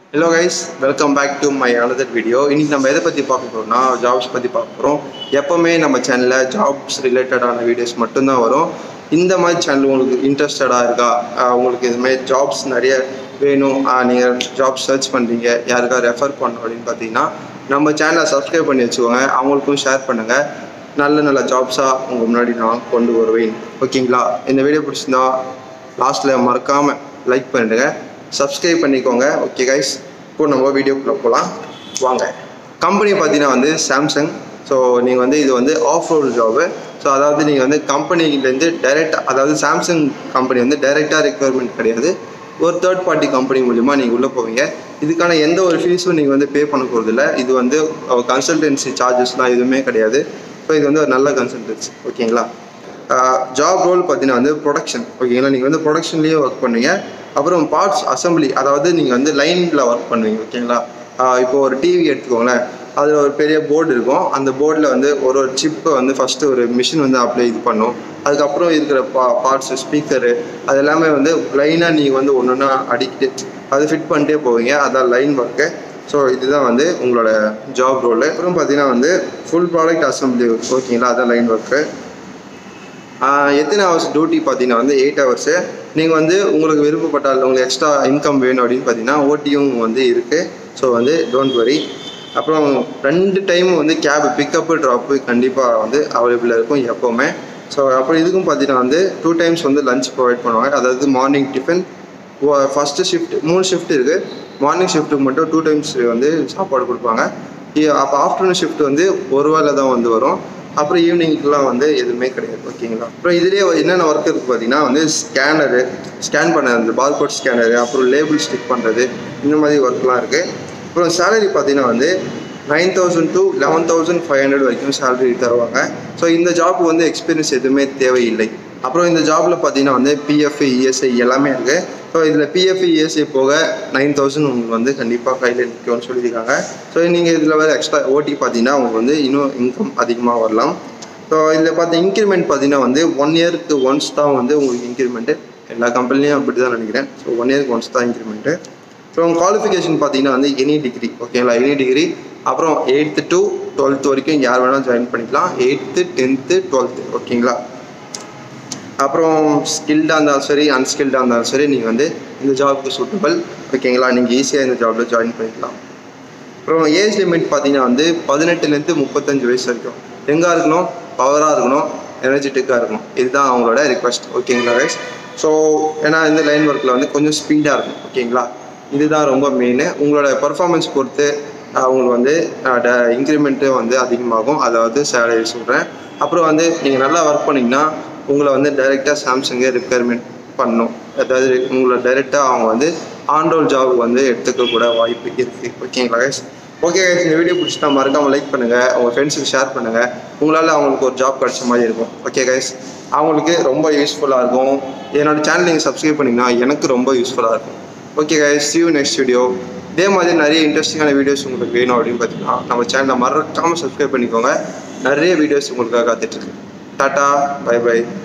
hello guys welcome back to my another video இன்னைக்கு நம்ம எதை பற்றி பார்க்க போகிறோம்னா ஜாப்ஸ் பற்றி பார்க்க போகிறோம் எப்போவுமே நம்ம சேனலில் ஜாப்ஸ் ரிலேட்டடான வீடியோஸ் மட்டும்தான் வரும் இந்த மாதிரி சேனல் உங்களுக்கு இன்ட்ரெஸ்டடாக இருக்கா ஆஹ் உங்களுக்கு இதுமாதிரி ஜாப்ஸ் நிறைய வேணும் நீங்கள் ஜாப் சர்ச் பண்ணுறீங்க யாருக்கா ரெஃபர் பண்ணணும் அப்படின்னு பார்த்தீங்கன்னா நம்ம சேனலை சப்ஸ்கிரைப் பண்ணி வச்சுக்கோங்க அவங்களுக்கும் ஷேர் பண்ணுங்கள் நல்ல நல்ல ஜாப்ஸாக உங்கள் முன்னாடி நான் கொண்டு வருவேன் ஓகேங்களா இந்த வீடியோ பிடிச்சிருந்தா லாஸ்ட்டில் மறக்காமல் லைக் பண்ணிடுங்க சப்ஸ்கிரைப் பண்ணிக்கோங்க ஓகே கைஸ் இப்போ நம்ம வீடியோக்குள்ளே போகலாம் வாங்க கம்பெனி பார்த்தீங்கன்னா வந்து சாம்சங் ஸோ நீங்கள் வந்து இது வந்து ஆஃப் ரோல் ஜாபு ஸோ அதாவது நீங்கள் வந்து கம்பெனிலேருந்து டைரெக்ட் அதாவது சாம்சங் கம்பெனி வந்து டைரெக்டாக ரெக்குவயர்மெண்ட் கிடையாது ஒரு தேர்ட் பார்ட்டி கம்பெனி மூலிமா நீங்கள் உள்ளே போவீங்க இதுக்கான எந்த ஒரு ஃபீஸும் நீங்கள் வந்து பே பண்ண போகிறதில்ல இது வந்து கன்சல்டன்சி சார்ஜஸ்லாம் எதுவுமே கிடையாது ஸோ இது வந்து ஒரு நல்ல கன்சல்டன்சி ஓகேங்களா ஜாப் ரோல் பார்த்தீங்கன்னா வந்து ப்ரொடக்ஷன் ஓகேங்களா நீங்கள் வந்து ப்ரொடக்ஷன்லேயே ஒர்க் பண்ணுவீங்க அப்புறம் பார்ட்ஸ் அசம்பிளி அதாவது நீங்கள் வந்து லைனில் ஒர்க் பண்ணுவீங்க ஓகேங்களா ஆஹ் இப்போ ஒரு டிவி எடுத்துக்கோங்களேன் அதில் ஒரு பெரிய போர்டு இருக்கும் அந்த போர்டில் வந்து ஒரு ஒரு சிப்பை வந்து ஃபஸ்ட்டு ஒரு மிஷின் வந்து அப்ளை இது பண்ணும் அதுக்கப்புறம் இருக்கிற பா பார்ட்ஸு ஸ்பீக்கரு அது எல்லாமே வந்து லைனாக நீங்கள் வந்து ஒன்று ஒன்றா அடிக்கிட்டு அது ஃபிட் பண்ணிட்டே போவீங்க அதான் லைன் ஒர்க்கு ஸோ இதுதான் வந்து உங்களோட ஜாப் ரோலு அப்புறம் பார்த்தீங்கன்னா வந்து ஃபுல் ப்ராடக்ட் அசம்பிளி ஓகேங்களா அதான் லைன் ஒர்க்கு எத்தனை ஹவர்ஸ் டியூட்டி பார்த்தீங்கன்னா வந்து எயிட் ஹவர்ஸு நீங்கள் வந்து உங்களுக்கு விருப்பப்பட்டால் உங்களுக்கு எக்ஸ்ட்ரா இன்கம் வேணும் அப்படின்னு பார்த்தீங்கன்னா ஓட்டியும் வந்து இருக்குது ஸோ வந்து டோன்ட் வரி அப்புறம் ரெண்டு டைம் வந்து கேப் பிக்கப்பு ட்ராப்பு கண்டிப்பாக வந்து அவைலபிளாக இருக்கும் எப்போவுமே ஸோ அப்புறம் இதுக்கும் பார்த்தீங்கன்னா வந்து டூ டைம்ஸ் வந்து லஞ்ச் ப்ரொவைட் பண்ணுவாங்க அதாவது மார்னிங் டிஃபன் ஃபஸ்ட்டு ஷிஃப்ட் மூணு ஷிஃப்ட் இருக்குது மார்னிங் ஷிஃப்ட்டுக்கு மட்டும் டூ டைம்ஸ் வந்து சாப்பாடு கொடுப்பாங்க அப்போ ஆஃப்டர்நூன் ஷிஃப்ட் வந்து ஒரு வேளை தான் வந்து வரும் அப்புறம் ஈவினிங்க்குலாம் வந்து எதுவுமே கிடையாது ஓகேங்களா அப்புறம் இதுலேயே என்னென்ன ஒர்க் இருக்குது பார்த்தீங்கன்னா வந்து ஸ்கேனரு ஸ்கேன் பண்ண அந்த பார்கோட் ஸ்கேனரு அப்புறம் லேபிள் ஸ்டிக் பண்ணுறது இந்த மாதிரி ஒர்க்லாம் இருக்குது அப்புறம் சேலரி பார்த்தீங்கன்னா வந்து nine thousand to eleven thousand five hundred வரைக்கும் சேலரி தருவாங்க ஸோ இந்த ஜாப் வந்து எக்ஸ்பீரியன்ஸ் எதுவுமே தேவையில்லை அப்புறம் இந்த ஜாபில் பார்த்தீங்கன்னா வந்து பிஎஃப் இஎஸ்ஐ எல்லாமே இருக்குது ஸோ இதில் பிஎஃப் இஎஸ்ஐ போக நைன் தௌசண்ட் உங்களுக்கு வந்து கண்டிப்பாக கையில் நிற்கும்னு சொல்லியிருக்காங்க ஸோ நீங்கள் இதில் வேறு எக்ஸ்ட்ரா ஓட்டி பார்த்தீங்கன்னா உங்களுக்கு வந்து இன்னும் இன்கம் அதிகமாக வரலாம் ஸோ இதில் பார்த்து இன்க்ரிமெண்ட் பார்த்தீங்கன்னா வந்து ஒன் இயருக்கு ஒன்ஸ் தான் வந்து உங்களுக்கு இன்க்ரிமெண்ட்டு எல்லா கம்பெனிலையும் அப்படி தான் நினைக்கிறேன் ஸோ ஒன் இயருக்கு ஒன்ஸ் தான் இன்க்ரிமெண்ட்டு அப்புறம் குவாலிஃபிகேஷன் பார்த்தீங்கன்னா வந்து எனி டிகிரி ஓகேங்களா எனி டிகிரி அப்புறம் எயித்து டு டுவெல்த் வரைக்கும் யார் வேணாலும் ஜாயின் பண்ணிக்கலாம் எயித்து டென்த்து டுவெல்த்து ஓகேங்களா அப்புறம் ஸ்கில்டாக இருந்தாலும் சரி அன்ஸ்கில்டாக இருந்தாலும் சரி நீங்கள் வந்து இந்த ஜாபுக்கு சூட்டபிள் ஓகேங்களா நீங்கள் ஈஸியாக இந்த ஜாபில் ஜாயின் பண்ணிக்கலாம் அப்புறம் ஏஜ் லிமிட் பார்த்தீங்கன்னா வந்து பதினெட்டுலேருந்து முப்பத்தஞ்சு வயசு வரைக்கும் எங்கே இருக்கணும் பவராக இருக்கணும் எனர்ஜெட்டிக்காக இருக்கணும் இதுதான் அவங்களோட ரிக்வஸ்ட் ஓகேங்களா கைஸ் ஸோ ஏன்னா இந்த லைன் ஒர்க்கில் வந்து கொஞ்சம் ஸ்பீடாக இருக்கும் ஓகேங்களா இதுதான் ரொம்ப மெயின் உங்களோட பர்ஃபார்மன்ஸ் பொறுத்து அவங்களுக்கு வந்து இன்க்ரிமெண்ட்டு வந்து அதிகமாகும் அதாவது சேலரி சொல்கிறேன் அப்புறம் வந்து நீங்கள் நல்லா ஒர்க் பண்ணிங்கன்னா உங்களை வந்து டைரெக்டாக சாம்சங்கே ரிப்பேர்மெண்ட் பண்ணணும் அதாவது உங்களை டைரெக்டாக அவங்க வந்து ஆன்ரோல் ஜாப் வந்து எடுத்துக்க கூட வாய்ப்பு இருக்குது ஓகேங்களா கைஸ் ஓகே கைஸ் இந்த வீடியோ பிடிச்சிட்டா மறக்காமல் லைக் பண்ணுங்கள் உங்கள் ஃப்ரெண்ட்ஸுக்கு ஷேர் பண்ணுங்கள் உங்களால் அவங்களுக்கு ஒரு ஜாப் கிடைச்ச மாதிரி இருக்கும் ஓகே கைஸ் அவங்களுக்கு ரொம்ப யூஸ்ஃபுல்லாக இருக்கும் என்னோட சேனல் நீங்கள் சப்ஸ்கிரைப் பண்ணிங்கன்னா எனக்கு ரொம்ப யூஸ்ஃபுல்லாக இருக்கும் okay guys see you next video இதே மாதிரி நிறைய இன்ட்ரெஸ்டிங்கான வீடியோஸ் உங்களுக்கு வேணும் அப்படின்னு பார்த்தீங்கன்னா நம்ம சேனலை மறக்காமல் சப்ஸ்கிரைப் பண்ணிக்கோங்க நிறைய வீடியோஸ் உங்களுக்காக காத்துட்ருக்கு டாட்டா பை பை